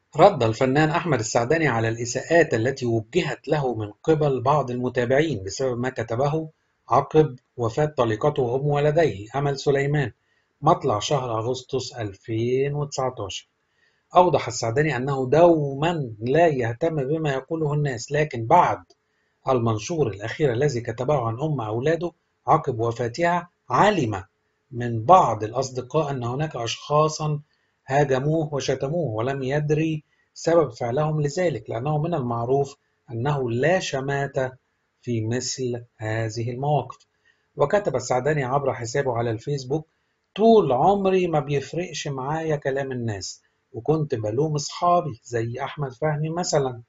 رد الفنان أحمد السعداني على الإساءات التي وجهت له من قبل بعض المتابعين بسبب ما كتبه عقب وفاة طليقته وأم ولديه أمل سليمان مطلع شهر أغسطس 2019 أوضح السعداني أنه دوما لا يهتم بما يقوله الناس لكن بعد المنشور الأخير الذي كتبه عن أم أولاده عقب وفاتها علم من بعض الأصدقاء أن هناك أشخاصا هاجموه وشتموه ولم يدري سبب فعلهم لذلك لأنه من المعروف أنه لا شماتة في مثل هذه المواقف وكتب السعداني عبر حسابه على الفيسبوك طول عمري ما بيفرقش معايا كلام الناس وكنت بلوم أصحابي زي أحمد فهمي مثلا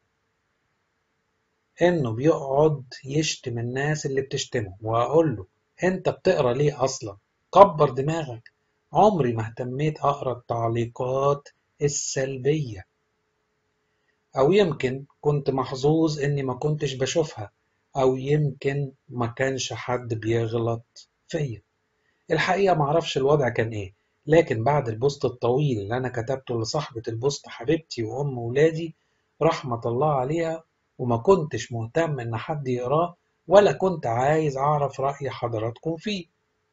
إنه بيقعد يشتم الناس اللي بتشتمه وأقول له أنت بتقرا ليه أصلا كبر دماغك عمري ما اهتميت أقرا التعليقات السلبية أو يمكن كنت محظوظ إني ما كنتش بشوفها أو يمكن ما كانش حد بيغلط فيا الحقيقة معرفش الوضع كان إيه لكن بعد البوست الطويل اللي أنا كتبته لصاحبة البوست حبيبتي وأم ولادي رحمة الله عليها وما كنتش مهتم إن حد يقراه ولا كنت عايز أعرف رأي حضراتكم فيه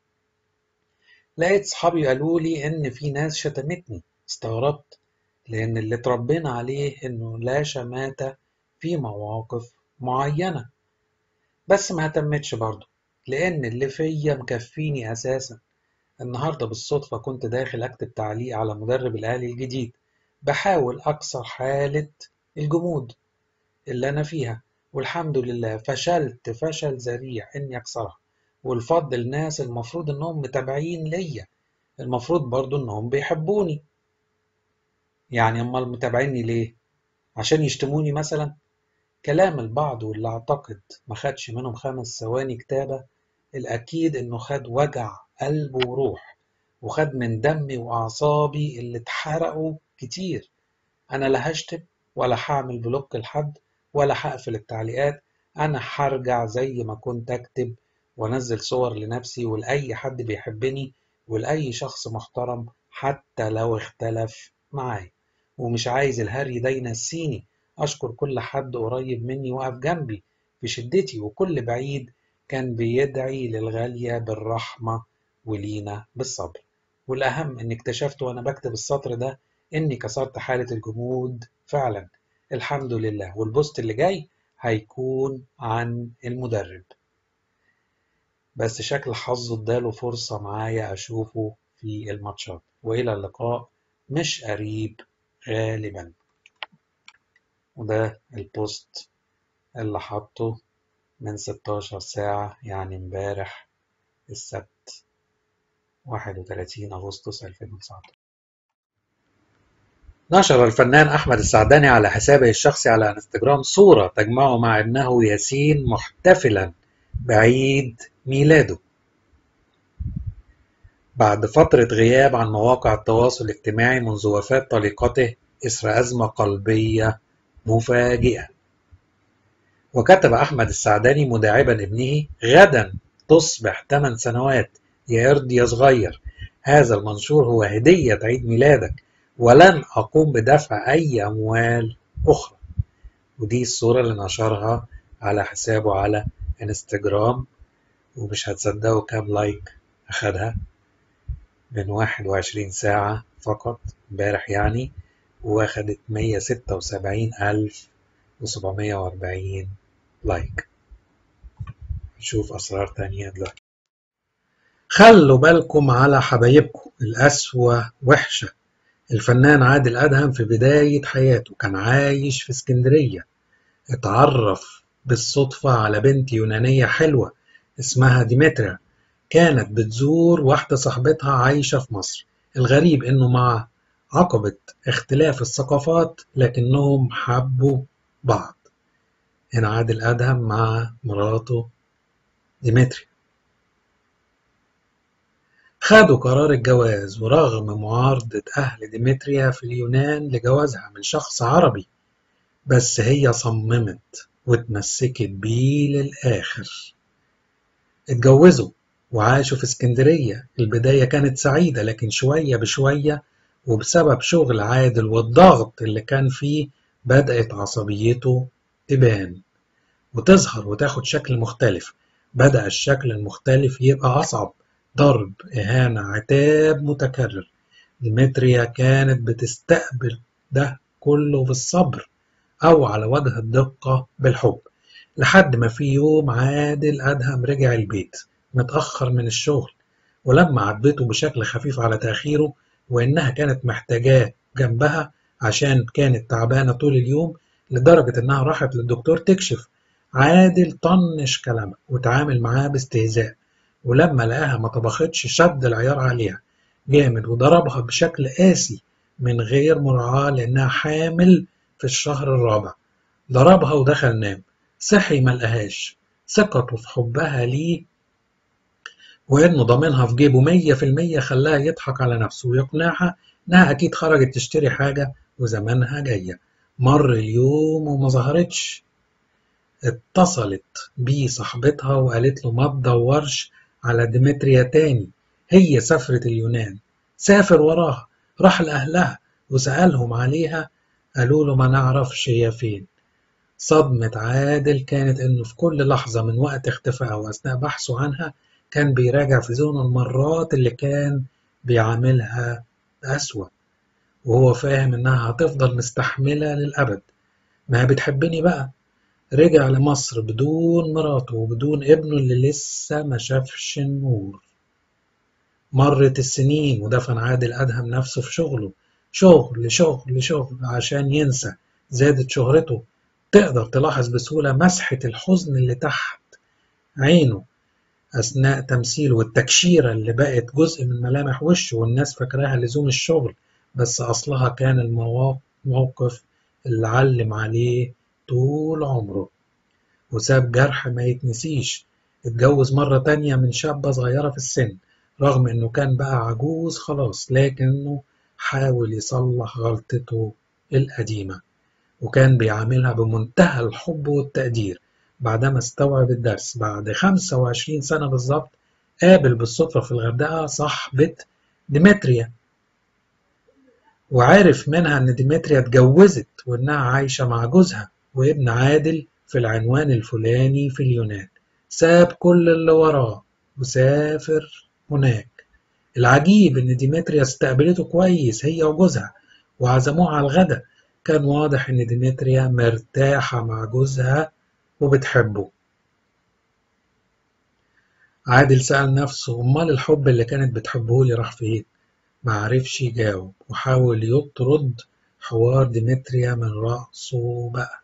لقيت صحابي قالوا لي إن في ناس شتمتني استغربت لأن اللي اتربينا عليه إنه لا شماتة في مواقف معينة بس ما اهتمتش برضه لأن اللي فيا مكفيني أساسا النهاردة بالصدفة كنت داخل أكتب تعليق على مدرب الأهلي الجديد بحاول أكسر حالة الجمود اللي أنا فيها والحمد لله فشلت فشل ذريع إني أكسرها والفضل الناس المفروض إنهم متابعين ليا المفروض برضو إنهم بيحبوني يعني أمال متابعيني ليه؟ عشان يشتموني مثلا؟ كلام البعض واللي أعتقد ما خدش منهم خمس ثواني كتابة الأكيد إنه خد وجع قلب وروح وخد من دمي وأعصابي اللي اتحرقوا كتير أنا لا هشتم ولا هعمل بلوك لحد ولا هقفل التعليقات أنا هرجع زي ما كنت أكتب وأنزل صور لنفسي ولأي حد بيحبني ولأي شخص محترم حتى لو اختلف معايا ومش عايز الهري ده ينسيني أشكر كل حد قريب مني وقف جنبي في شدتي وكل بعيد كان بيدعي للغالية بالرحمة ولينا بالصبر والأهم إني اكتشفت وأنا بكتب السطر ده إني كسرت حالة الجمود فعلا الحمد لله والبوست اللي جاي هيكون عن المدرب بس شكل حظه اداله فرصة معايا أشوفه في الماتشات وإلى اللقاء مش قريب غالبا وده البوست اللي حطه من 16 ساعة يعني امبارح السبت 31 أغسطس 2019 نشر الفنان أحمد السعداني على حسابه الشخصي على انستجرام صورة تجمعه مع ابنه ياسين محتفلا بعيد ميلاده بعد فترة غياب عن مواقع التواصل الاجتماعي منذ وفاة طليقته إثر أزمة قلبية مفاجئة وكتب أحمد السعداني مداعبا ابنه غدا تصبح 8 سنوات يا قرد يا صغير هذا المنشور هو هدية عيد ميلادك ولن أقوم بدفع أي أموال أخرى ودي الصورة اللي نشرها على حسابه على انستجرام ومش هتصدقوا كام لايك أخدها من 21 ساعة فقط امبارح يعني واخدت 176 ألف وسبعمية وأربعين لايك نشوف أسرار تانية دلوقتي خلوا بالكم على حبايبكم القسوة وحشة الفنان عادل أدهم في بداية حياته كان عايش في اسكندرية اتعرف بالصدفة على بنت يونانية حلوة اسمها ديمتريا كانت بتزور واحدة صاحبتها عايشة في مصر الغريب إنه مع عقبة اختلاف الثقافات لكنهم حبوا بعض هنا عادل أدهم مع مراته ديمتري خدوا قرار الجواز ورغم معارضة أهل ديمتريا في اليونان لجوازها من شخص عربي بس هي صممت واتمسكت بيه للآخر اتجوزوا وعاشوا في اسكندرية البداية كانت سعيدة لكن شوية بشوية وبسبب شغل عادل والضغط اللي كان فيه بدأت عصبيته تبان وتظهر وتاخد شكل مختلف بدأ الشكل المختلف يبقى أصعب ضرب إهانة عتاب متكرر ديمتريا كانت بتستقبل ده كله بالصبر أو على وجه الدقة بالحب لحد ما في يوم عادل أدهم رجع البيت متأخر من الشغل ولما عاتبته بشكل خفيف على تأخيره وإنها كانت محتاجاه جنبها عشان كانت تعبانة طول اليوم لدرجة إنها راحت للدكتور تكشف عادل طنش كلامها وتعامل معاها باستهزاء ولما لقاها ما طبختش شد العيار عليها جامد وضربها بشكل قاسي من غير مراعاة لأنها حامل في الشهر الرابع ضربها ودخل نام صحي ملقاهاش ثقته في حبها ليه وإنه ضامنها في جيبه مية في المية خلاها يضحك على نفسه ويقنعها إنها أكيد خرجت تشتري حاجة وزمانها جاية مر اليوم وما ظهرتش اتصلت بيه صاحبتها وقالت له ما تدورش على ديمتريا تاني هي سافرت اليونان سافر وراها راح لأهلها وسألهم عليها قالوا له ما نعرفش هي فين صدمة عادل كانت إنه في كل لحظة من وقت اختفائها وأثناء بحثه عنها كان بيراجع في ذهنه المرات اللي كان بيعاملها أسوأ وهو فاهم إنها هتفضل مستحملة للأبد ما هي بتحبني بقى رجع لمصر بدون مراته وبدون ابنه اللي لسه ما شافش النور مرت السنين ودفن عادل أدهم نفسه في شغله شغل شغل شغل عشان ينسى زادت شهرته تقدر تلاحظ بسهولة مسحة الحزن اللي تحت عينه أثناء تمثيله والتكشيرة اللي بقت جزء من ملامح وشه والناس فاكراها لزوم الشغل بس أصلها كان الموقف اللي علم عليه طول عمره وساب جرح ما يتنسيش اتجوز مرة تانية من شابة صغيرة في السن رغم انه كان بقى عجوز خلاص لكنه حاول يصلح غلطته القديمة وكان بيعاملها بمنتهى الحب والتقدير بعدما استوعب الدرس بعد 25 سنة بالظبط قابل بالصدفة في الغردقة صاحبة ديمتريا وعرف منها ان ديمتريا اتجوزت وانها عايشة مع جوزها وابن عادل في العنوان الفلاني في اليونان ساب كل اللي وراه وسافر هناك العجيب ان ديمتريا استقبلته كويس هي وجوزها وعزموه على الغدا كان واضح ان ديمتريا مرتاحة مع جوزها وبتحبه عادل سأل نفسه أمال الحب اللي كانت بتحبه لي راح فين معرفش يجاوب وحاول يطرد حوار ديمتريا من رأسه بقى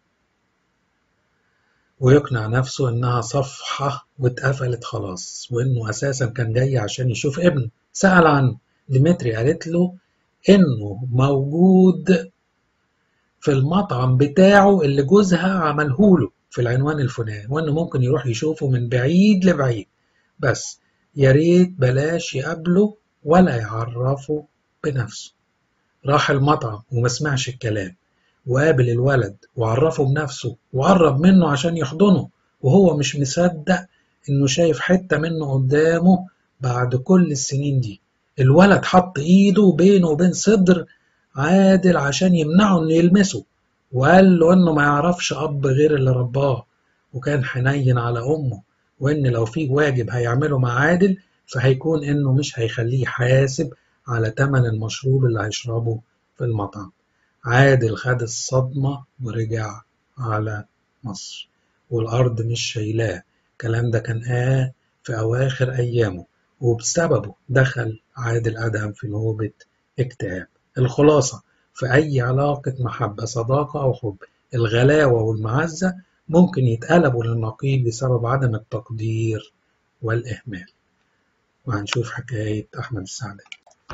ويقنع نفسه إنها صفحة واتقفلت خلاص وإنه أساسا كان جاي عشان يشوف ابنه سأل عنه ديمتري قالت له إنه موجود في المطعم بتاعه اللي جوزها عملهوله في العنوان الفلاني وإنه ممكن يروح يشوفه من بعيد لبعيد بس يا ريت بلاش يقابله ولا يعرفه بنفسه راح المطعم وما سمعش الكلام وقابل الولد وعرفه بنفسه وقرب منه عشان يحضنه وهو مش مصدق انه شايف حتة منه قدامه بعد كل السنين دي الولد حط ايده بينه وبين صدر عادل عشان يمنعه انه يلمسه وقال له انه ما يعرفش اب غير اللي رباه وكان حنين على امه وان لو في واجب هيعمله مع عادل فهيكون انه مش هيخليه يحاسب على تمن المشروب اللي هيشربه في المطعم عادل خد الصدمة ورجع على مصر والأرض مش شايلاه الكلام ده كان آه في أواخر أيامه وبسببه دخل عادل أدهم في نوبة اكتئاب الخلاصة في أي علاقة محبة صداقة أو حب الغلاوة والمعزة ممكن يتقلبوا للنقيض بسبب عدم التقدير والإهمال وهنشوف حكاية أحمد السعداني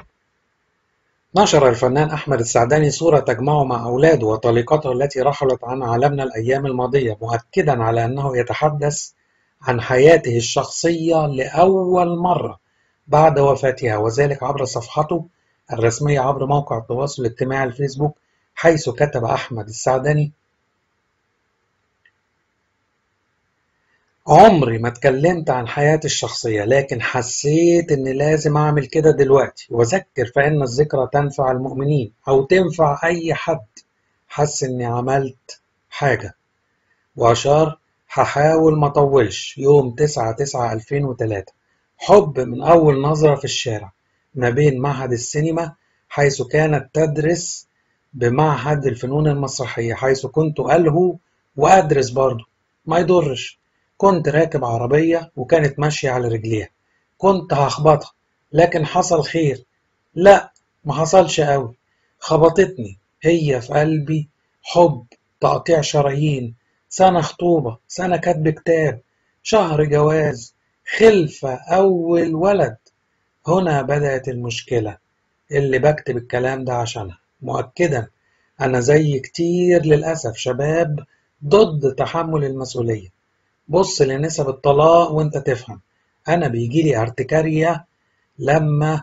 نشر الفنان أحمد السعداني صورة تجمعه مع أولاده وطليقته التي رحلت عن عالمنا الأيام الماضية مؤكدا على أنه يتحدث عن حياته الشخصية لأول مرة بعد وفاتها وذلك عبر صفحته الرسمية عبر موقع التواصل الاجتماعي الفيسبوك حيث كتب أحمد السعداني عمري ما اتكلمت عن حياتي الشخصية لكن حسيت إني لازم أعمل كده دلوقتي وأذكر فإن الذكرى تنفع المؤمنين أو تنفع أي حد حس إني عملت حاجة وأشار هحاول ما أطولش يوم تسعة تسعة ألفين وتلاتة حب من أول نظرة في الشارع ما بين معهد السينما حيث كانت تدرس بمعهد الفنون المسرحية حيث كنت ألهو وأدرس برضه ما يضرش كنت راكب عربية وكانت ماشية على رجليها كنت هخبطها لكن حصل خير لا ما حصلش قوي خبطتني هي في قلبي حب تقطيع شرايين سنة خطوبة سنة كتب كتاب شهر جواز خلفة أول ولد هنا بدأت المشكلة اللي بكتب الكلام ده عشانها مؤكدا أنا زي كتير للأسف شباب ضد تحمل المسؤولية بص لنسب الطلاق وانت تفهم أنا بيجيلي ارتكارية لما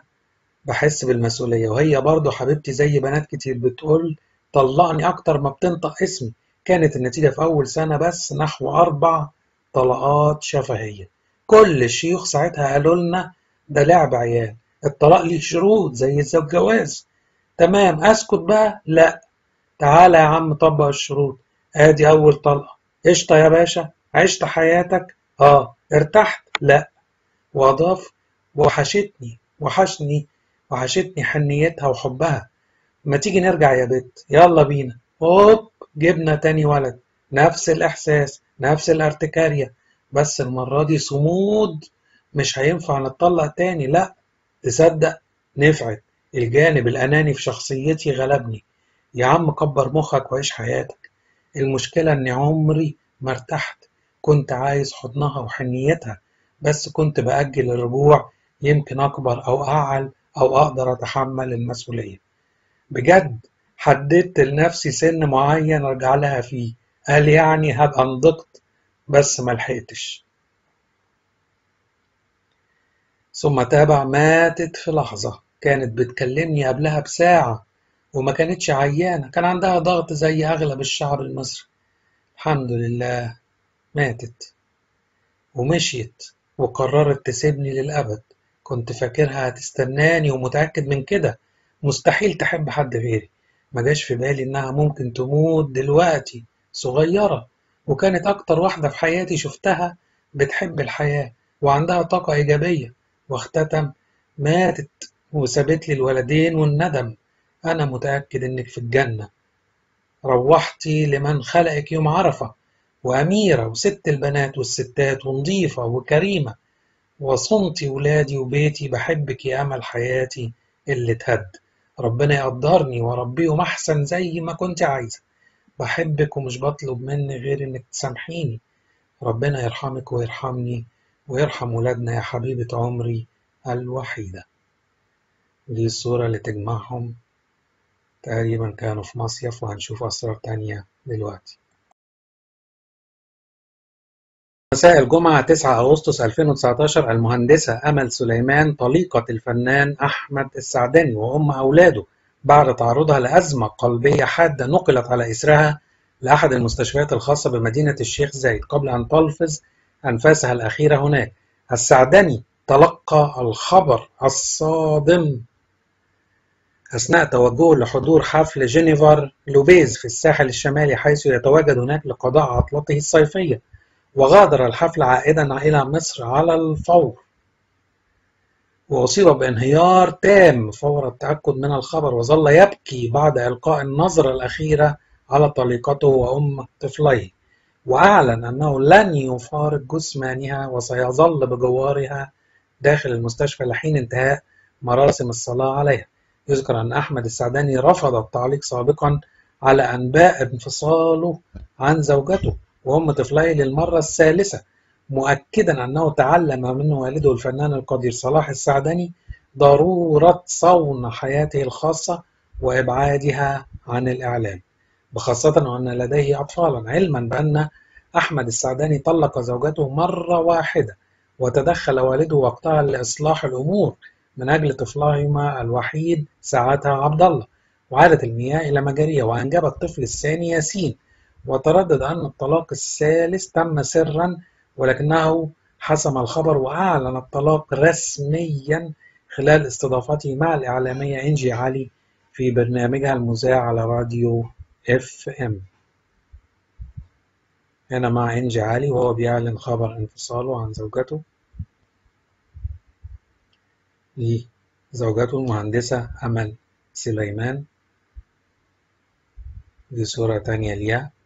بحس بالمسؤولية وهي برضو حبيبتي زي بنات كتير بتقول طلقني أكتر ما بتنطق اسمي كانت النتيجة في أول سنة بس نحو أربع طلقات شفهية كل الشيوخ ساعتها قالوا لنا ده لعب عيال الطلاق ليه شروط زي الجواز تمام اسكت بقى لا تعالى يا عم طبق الشروط ادي اول طلقه قشطه يا باشا عشت حياتك اه ارتحت لا واضاف وحشتني وحشني وحشتني حنيتها وحبها ما تيجي نرجع يا بت يلا بينا هوب جبنا تاني ولد نفس الاحساس نفس الارتكارية بس المرة دي صمود مش هينفع نتطلق تاني لا تصدق نفعت الجانب الأناني في شخصيتي غلبني يا عم كبر مخك وعيش حياتك المشكلة إني عمري ما ارتحت كنت عايز حضنها وحنيتها بس كنت بأجل الرجوع يمكن أكبر أو أعل أو أقدر أتحمل المسؤولية بجد حددت لنفسي سن معين أرجع لها فيه قال يعني هبقى نضجت بس ملحقتش ثم تابع ماتت في لحظة كانت بتكلمني قبلها بساعة وما كانتش عيانة كان عندها ضغط زي أغلب الشعب المصري الحمد لله ماتت ومشيت وقررت تسيبني للأبد كنت فاكرها هتستناني ومتأكد من كده مستحيل تحب حد غيري ما جاش في بالي إنها ممكن تموت دلوقتي صغيرة وكانت أكتر واحدة في حياتي شفتها بتحب الحياة وعندها طاقة إيجابية واختتم ماتت وسابت لي الولدين والندم أنا متأكد إنك في الجنة روحتي لمن خلقك يوم عرفة وأميرة وست البنات والستات ونظيفة وكريمة وصنتي ولادي وبيتي بحبك يا أمل حياتي اللي تهد ربنا يقدرني وأربيهم أحسن زي ما كنت عايزة بحبك ومش بطلب مني غير إنك تسامحيني ربنا يرحمك ويرحمني ويرحم ولادنا يا حبيبة عمري الوحيدة دي الصورة اللي تجمعهم تقريبا كانوا في مصيف وهنشوف أسرار تانية دلوقتي مساء الجمعة 9 أغسطس 2019 المهندسة أمل سليمان طليقة الفنان أحمد السعداني وأم أولاده بعد تعرضها لأزمة قلبية حادة نقلت على إثرها لأحد المستشفيات الخاصة بمدينة الشيخ زايد قبل أن تلفظ أنفاسها الأخيرة هناك السعدني تلقى الخبر الصادم أثناء توجهه لحضور حفل جينيفر لوبيز في الساحل الشمالي حيث يتواجد هناك لقضاء عطلته الصيفية وغادر الحفل عائدا إلى مصر على الفور وأصيب بانهيار تام فور التأكد من الخبر وظل يبكي بعد إلقاء النظرة الأخيرة على طليقته وأم طفليه وأعلن أنه لن يفارق جثمانها وسيظل بجوارها داخل المستشفى لحين انتهاء مراسم الصلاة عليها يذكر أن أحمد السعداني رفض التعليق سابقا على أنباء انفصاله عن زوجته وأم طفليه للمرة الثالثة مؤكدا أنه تعلم من والده الفنان القدير صلاح السعدني ضرورة صون حياته الخاصة وإبعادها عن الإعلام بخاصة وأن لديه أطفالا علما بأن أحمد السعداني طلق زوجته مرة واحدة وتدخل والده وقتها لإصلاح الأمور من أجل طفلهما الوحيد ساعتها عبد الله وعادت المياه إلى مجاريها وأنجب الطفل الثاني ياسين وتردد أن الطلاق الثالث تم سرا ولكنه حسم الخبر وأعلن الطلاق رسميا خلال استضافته مع الإعلامية إنجي علي في برنامجها المذاع على راديو اف ام هنا مع إنجي علي وهو بيعلن خبر انفصاله عن زوجته زوجته المهندسة أمل سليمان دي صورة تانية ليها